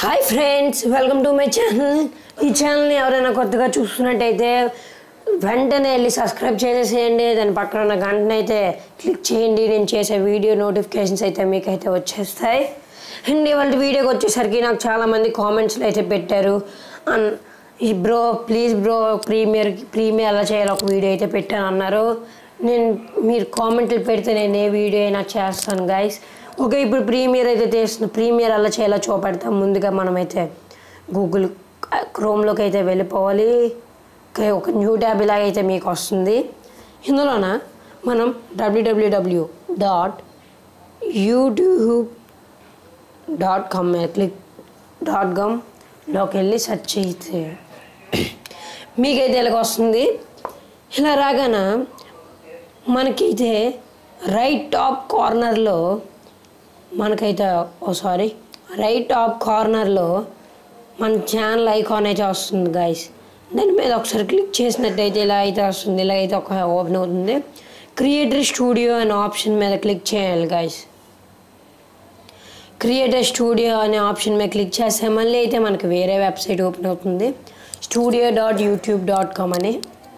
hi friends welcome to my channel ఈ ఛానల్ని ఎవరైనా కొత్తగా చూస్తున్నట్టయితే వెంటనే వెళ్ళి సబ్స్క్రైబ్ చేసేసేయండి దాని పక్కన ఉన్న గంటను అయితే క్లిక్ చేయండి నేను చేసే వీడియో నోటిఫికేషన్స్ అయితే మీకైతే వచ్చేస్తాయి అండ్ ఇవాళ వీడియోకి వచ్చేసరికి నాకు చాలామంది కామెంట్స్లో అయితే పెట్టారు అన్ ఈ bro please bro premiere premiere ఎలా చేయాలి ఒక వీడియో అయితే పెట్టాను అన్నారు నేను మీరు కామెంట్లు పెడితే నేను ఏ వీడియో అయినా చేస్తాను గైస్ ఓకే ఇప్పుడు ప్రీమియర్ అయితే తీస్తున్న ప్రీమియర్ ఎలా చేయాలో చూపెడతాం ముందుగా మనమైతే గూగుల్ క్రోమ్లోకి అయితే వెళ్ళిపోవాలి ఓకే ఒక న్యూ ట్యాబ్ ఇలాగైతే మీకు వస్తుంది ఇందులోన మనం W W W dot YouTube dot com మీద క్లిక్ డాట్ కామ్లోకి వెళ్ళి సెర్చ్ చేస్తే మీకైతే ఇలాగ వస్తుంది ఇలా రాగాన మనకైతే రైట్ టాప్ కార్నర్లో మనకైతే ఓ సారీ రైట్ టాప్ కార్నర్లో మన ఛానల్ ఐకాన్ అయితే వస్తుంది గైస్ దాని మీద ఒకసారి క్లిక్ చేసినట్టయితే ఇలా అయితే వస్తుంది ఇలా అయితే ఒక ఓపెన్ అవుతుంది క్రియేటర్ స్టూడియో అనే ఆప్షన్ మీద క్లిక్ చేయాలి గైస్ క్రియేటర్ స్టూడియో అనే ఆప్షన్ మీద క్లిక్ చేస్తే మళ్ళీ అయితే మనకి వేరే వెబ్సైట్ ఓపెన్ అవుతుంది studio dot YouTube dot com అని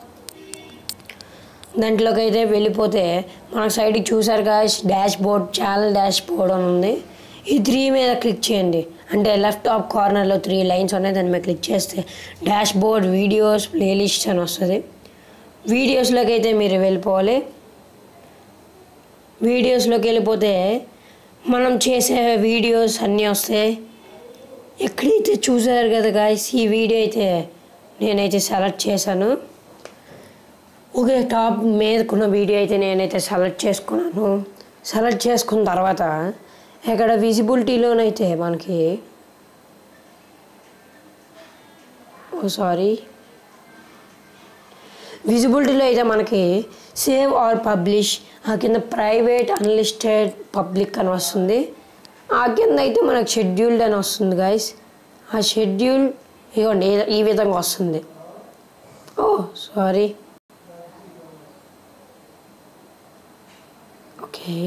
దాంట్లోకి అయితే వెళ్ళిపోతే మన సైడ్కి చూసారు కదా dashboard channel dashboard అని ఉంది ఈ త్రీ మీద క్లిక్ చేయండి అంటే లెఫ్ట్ టాప్ కార్నర్లో త్రీ లైన్స్ ఉన్నాయి దాని మీద క్లిక్ చేస్తే డాష్ బోర్డ్ వీడియోస్ ప్లేలిస్ట్ అని వస్తుంది వీడియోస్లోకి అయితే మీరు వెళ్ళిపోవాలి వీడియోస్లోకి వెళ్ళిపోతే మనం చేసే వీడియోస్ అన్నీ వస్తాయి ఎక్కడైతే చూసారు కదా గాయస్ ఈ వీడియో అయితే నేనైతే సెలెక్ట్ చేశాను ఓకే టాప్ మీదకున్న వీడియో అయితే నేనైతే సెలెక్ట్ చేసుకున్నాను సెలెక్ట్ చేసుకున్న తర్వాత ఇక్కడ విజిబిలిటీలోనైతే మనకి ఓ సారీ విజిబిలిటీలో అయితే మనకి సేవ్ ఆర్ పబ్లిష్ ఆ కింద ప్రైవేట్ అన్లిస్టెడ్ పబ్లిక్ అని వస్తుంది ఆ కింద అయితే మనకు షెడ్యూల్డ్ అని వస్తుంది గైస్ ఆ షెడ్యూల్ ఇవ్వండి ఈ విధంగా వస్తుంది ఓ సారీ ఓకే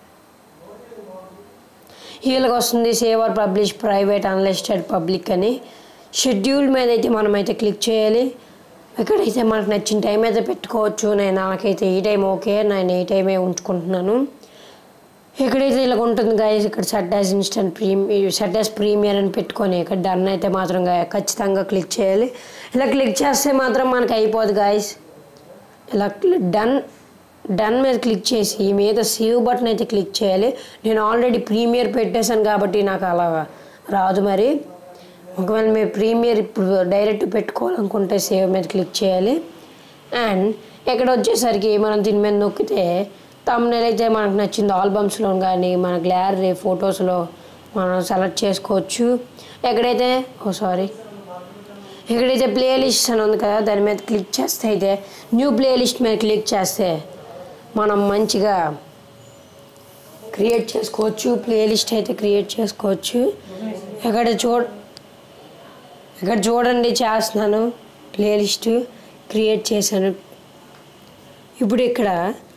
వీళ్ళకి వస్తుంది save or publish private unlisted public అని షెడ్యూల్ మీద అయితే మనమైతే క్లిక్ చేయాలి ఎక్కడైతే మనకు నచ్చిన టైం అయితే పెట్టుకోవచ్చు నేను నాకైతే ఈ టైం ఓకే నేను ఈ టైమే ఉంచుకుంటున్నాను ఎక్కడైతే ఇలా ఉంటుంది గాయస్ ఇక్కడ set as instant premiere set as premiere అని పెట్టుకొని ఇక్కడ డన్ అయితే మాత్రం గా- ఖచ్చితంగా క్లిక్ చేయాలి ఇలా క్లిక్ చేస్తే మాత్రం మనకి అయిపోదు గాయస్ ఇలా డన్ డన్ మీద క్లిక్ చేసి మీద సేవ్ బటన్ అయితే క్లిక్ చేయాలి నేను ఆల్రెడీ ప్రీమియర్ పెట్టేశాను కాబట్టి నాకు అలా రాదు మరి ఒకవేళ మీరు ప్రీమియర్ ఇప్పుడు డైరెక్ట్ పెట్టుకోవాలనుకుంటే సేవ్ మీద క్లిక్ చేయాలి అండ్ ఇక్కడ వచ్చేసరికి మనం దీని మీద నొక్కితే తమ్నెల్ అయితే మనకు నచ్చింది ఆల్బమ్స్లో కానీ మన గ్యాలరీ ఫొటోస్లో మనం సెలెక్ట్ చేసుకోవచ్చు ఎక్కడైతే ఓ సారీ ఎక్కడైతే ప్లేలిస్ట్ అని ఉంది కదా దాని మీద క్లిక్ చేస్తే అయితే న్యూ ప్లేలిస్ట్ మీద క్లిక్ చేస్తే మనం మంచిగా క్రియేట్ చేసుకోవచ్చు ప్లేలిస్ట్ అయితే క్రియేట్ చేసుకోవచ్చు ఎక్కడ చూడ ఇక్కడ చూడండి చేస్తున్నాను ప్లేలిస్ట్ క్రియేట్ చేశాను ఇప్పుడు ఇక్కడ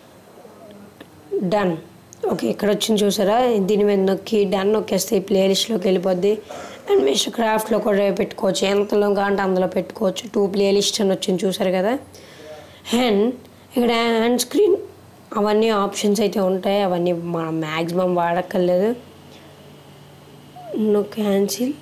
డన్ ఓకే ఇక్కడ వచ్చింది చూసారా దీని మీద నొక్కి డన్ నొక్కేస్తే ఈ ప్లేలిస్ట్లోకి వెళ్ళిపోద్ది అండ్ మిస్టర్ క్రాఫ్ట్లో కూడా పెట్టుకోవచ్చు ఎంతలో కాంటే అందులో పెట్టుకోవచ్చు టూ ప్లేలిస్ట్ అని వచ్చింది చూసారు కదా అండ్ ఇక్కడ హ్యాండ్ స్క్రీన్ అవన్నీ ఆప్షన్స్ అయితే ఉంటాయి అవన్నీ మనం మ్యాక్సిమం వాడక్కర్లేదు no cancel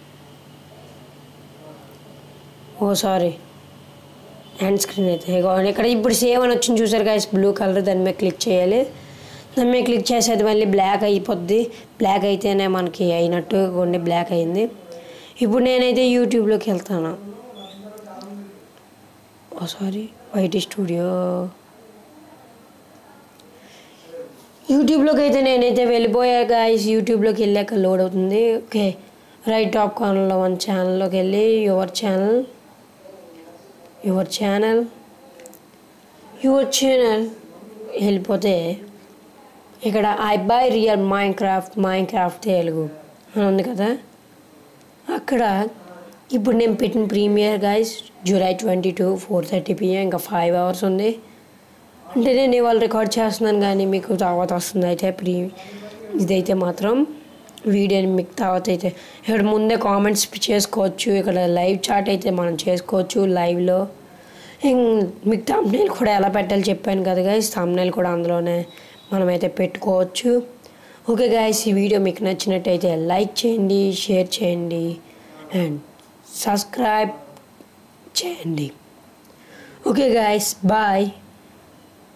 oh sorry hand screen అయితే ఇగో ఇక్కడ ఇప్పుడు సేవ్ అని వచ్చింది చూసారు గాయస్ బ్లూ కలర్ దాని మీద క్లిక్ చేయాలి దాని మీద క్లిక్ చేసి అది మళ్ళీ బ్లాక్ అయిపోద్ది బ్లాక్ అయితేనే మనకి అయినట్టు కొన్ని బ్లాక్ అయింది ఇప్పుడు నేనైతే యూట్యూబ్లోకి వెళ్తాను ఓ సారీ వైటీ స్టూడియో యూట్యూబ్లోకి అయితే నేనైతే వెళ్ళిపోయా గాయస్ యూట్యూబ్లోకి వెళ్ళాక లోడ్ అవుతుంది ఓకే రైట్ టాప్ కార్నర్లో వన్ ఛానల్లోకి వెళ్ళి your channel your channel your channel వెళ్ళిపోతే ఇక్కడ I by real mind craft mind craft Telugu అని ఉంది కదా అక్కడ ఇప్పుడు నేను పెట్టిన premiere guys July twenty two four thirty PM ఇంకా ఫైవ్ అవర్స్ ఉంది అంటే నేను ఇవాళ రికార్డ్ చేస్తున్నాను కానీ మీకు తర్వాత వస్తుంది అయితే ప్రీ ఇదైతే మాత్రం వీడియోని మీకు తర్వాత అయితే ఇక్కడ ముందే కామెంట్స్ చేసుకోవచ్చు ఇక్కడ లైవ్ చాట్ అయితే మనం చేసుకోవచ్చు లైవ్లో మీకు తమ్నైల్ కూడా ఎలా పెట్టాలో చెప్పాను కదా గైస్ తమ్నైల్ కూడా అందులోనే మనమైతే పెట్టుకోవచ్చు ఓకే గాయస్ ఈ వీడియో మీకు నచ్చినట్టయితే లైక్ చేయండి షేర్ చేయండి అండ్ సబ్స్క్రైబ్ చేయండి ఓకే గాయస్ బాయ్